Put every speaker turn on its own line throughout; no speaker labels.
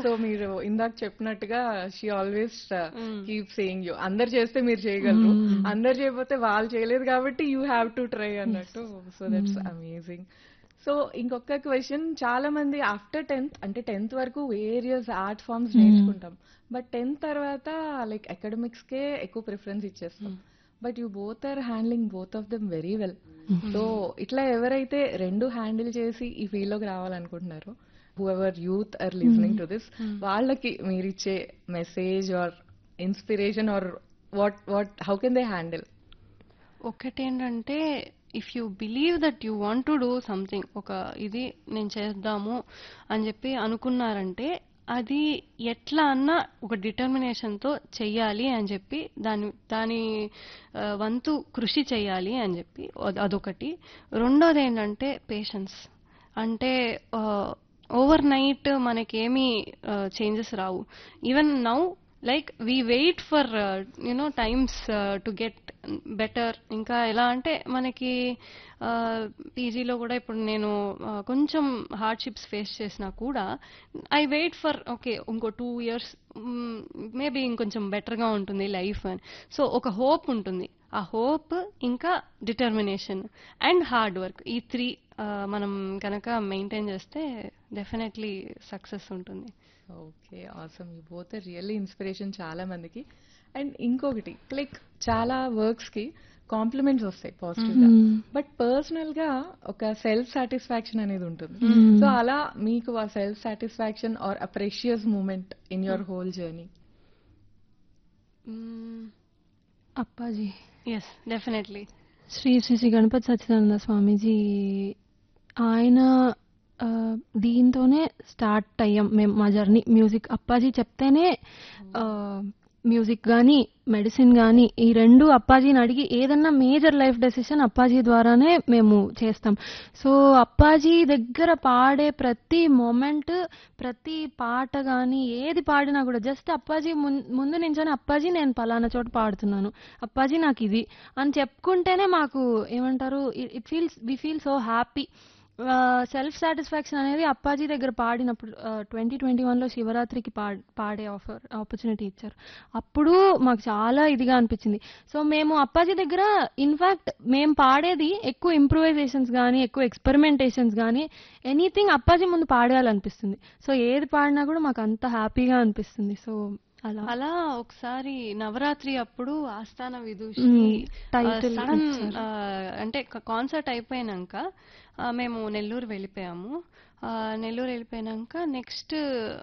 So మీరు ఇందాక చెప్పినట్టుగా she always keep saying you అందరు చేస్తే మీరు చేయగలరు అందరు చేయకపోతే వాళ్ళు చేయలేదు కాబట్టి యూ హ్యావ్ టు ట్రై అన్నట్టు సో దట్స్ అమేజింగ్ సో ఇంకొక క్వశ్చన్ చాలా మంది ఆఫ్టర్ టెన్త్ అంటే టెన్త్ వరకు వేరియస్ ఆర్ట్ ఫార్మ్స్ నేర్చుకుంటాం బట్ టెన్త్ తర్వాత లైక్ అకాడమిక్స్ కే ఎక్కువ ప్రిఫరెన్స్ ఇచ్చేస్తాం but you both are handling both of them very well so ఇట్లా ఎవరైతే రెండు హ్యాండిల్ చేసి ఈ ఫీల్డ్ లోకి రావాలనుకుంటున్నారో who ever youth are listening to this వాళ్ళకి మీరిచ్చే message or inspiration or what what how can they handle
ఒకటేంటంటే if you believe that you want to do something ఒక ఇది నేను చేద్దాము అని చెప్పి అనుకున్నారంటే అది ఎట్లా అన్నా ఒక డిటర్మినేషన్తో చెయ్యాలి అని చెప్పి దాని దాని ఆ, వంతు కృషి చెయ్యాలి అని చెప్పి అద్- అదొకటి రెండోది ఏంటంటే పేషెన్స్ అంటే ఓవర్ నైట్ మనకేమీ చేంజెస్ రావు even now like we wait for you know times to get better ఇంకా ఎలా అంటే మనకి పీజీలో కూడా ఇప్పుడు నేను uh, కొంచెం హార్డ్షిప్స్ ఫేస్ చేసినా కూడా ఐ వెయిట్ ఫర్ ఓకే ఇంకో టూ ఇయర్స్ మేబీ ఇంకొంచెం బెటర్గా ఉంటుంది లైఫ్ అని సో ఒక హోప్ ఉంటుంది ఆ హోప్ ఇంకా డిటర్మినేషన్ అండ్ హార్డ్ వర్క్ ఈ త్రీ మనం కనుక మెయింటైన్ చేస్తే డెఫినెట్లీ సక్సెస్ ఉంటుంది
okay awesome you both really inspiration చాలా మందికి అండ్ ఇంకొకటి లైక్ చాలా వర్క్స్ కి కాంప్లిమెంట్స్ వస్తాయి పాజిటివ్ గా బట్ పర్సనల్ గా ఒక సెల్ఫ్ సాటిస్ఫాక్షన్ అనేది ఉంటుంది సో అలా మీకు ఆ self satisfaction or a precious moment in your whole journey
Appaji
yes definitely
Sri Sri Sri Ganapathi Sachchidananda Swamiji ఆయన ఆ, దీంతోనే స్టార్ట్ అయ్యాం మేము మా జర్నీ మ్యూజిక్ అప్పాజీ చెప్తేనే మ్యూజిక్ కానీ మెడిసిన్ కానీ ఈ రెండు అప్పాజీని అడిగి ఏదన్నా మేజర్ లైఫ్ డెసిషన్ అప్పాజీ ద్వారానే మేము చేస్తాం సో అప్పాజీ దగ్గర పాడే ప్రతి మూమెంట్ ప్రతి పాట కానీ ఏది పాడినా కూడా జస్ట్ అప్పాజీ ముం- ముందు నించొని అప్పాజీ నేను పలానా చోట పాడుతున్నాను అప్పాజీ నాకు ఇది అని చెప్పుకుంటేనే మాకు ఏమంటారు it feels we feel so happy self satisfaction అనేది అప్పాజీ దగ్గర పాడినప్పుడు ట్వంటీ ట్వంటీ వన్లో శివరాత్రికి పా- పాడే ఆఫర్ ఆపర్చునిటీ ఇచ్చారు అప్పుడు మాకు చాలా ఇదిగా అనిపించింది సో మేము అప్పాజీ దగ్గర ఇన్ఫాక్ట్ మేము పాడేది ఎక్కువ ఇంప్రూవైజేషన్స్ కానీ ఎక్కువ ఎక్స్పెరిమెంటేషన్స్ కానీ ఎనీథింగ్ అప్పాజీ ముందు పాడేయాలనిపిస్తుంది సో ఏది పాడినా కూడా మాకు అంత హ్యాపీగా అనిపిస్తుంది సో అలా
అలా ఒకసారి నవరాత్రి అప్పుడు ఆస్థాన విదూషి
మ్మ్. Title
సడన్
ఇచ్చారు.
అంటే కాన్సర్ట్ అయిపోయినాక ఆ, మేము నెల్లూరు వెళ్ళిపోయాము ఆ, నెల్లూరు వెళ్ళిపోయినాక నెక్స్ట్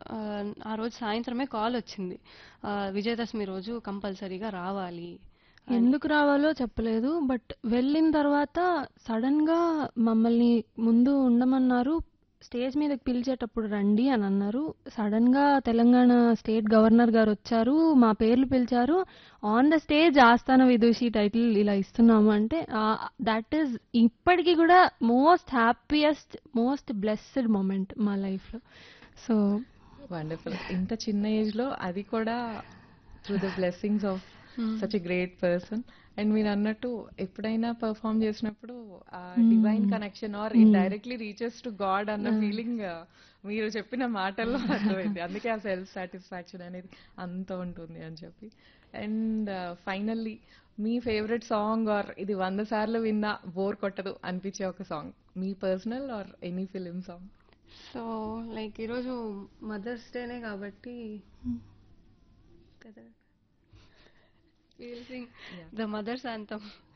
ఆ రోజు సాయంత్రమే కాల్ వచ్చింది ఆ, విజయదశమి రోజు కంపల్సరీగా రావాలి అని.
ఎందుకు రావాలో చెప్పలేదు బట్ వెళ్ళిన తర్వాత సడన్ గా మమ్మల్ని ముందు ఉండమన్నారు స్టేజ్ మీదకి పిలిచేటప్పుడు రండి అని అన్నారు సడన్ గా తెలంగాణ స్టేట్ గవర్నర్ గారు వచ్చారు మా పేర్లు పిలిచారు ఆన్ ద స్టేజ్ ఆస్థాన విదూషి టైటిల్ ఇలా ఇస్తున్నాము అంటే దట్ ఈస్ ఇప్పటికీ కూడా most happiest most blessed moment మా లైఫ్ లో సో
వండర్ఫుల్ ఇంత చిన్న ఏజ్ లో అది కూడా through the blessings of such a great person and మీరు అన్నట్టు ఎప్పుడైనా పర్ఫామ్ చేసినప్పుడు ఆ divine connection or in directly reaches to God అన్న ఫీలింగ్ మీరు చెప్పిన మాటల్లో అర్థమైంది అందుకే ఆ సెల్ఫ్ సాటిస్ఫాక్షన్ అనేది అంత ఉంటుంది అని చెప్పి అండ్ ఫైనల్లీ మీ ఫేవరెట్ సాంగ్ ఆర్ ఇది వంద సార్లు విన్నా బోర్ కొట్టదు అనిపించే ఒక సాంగ్ మీ personal or any film song
so like ఈరోజు మదర్స్ డేనే కాబట్టి ద మదర్స్ అంతం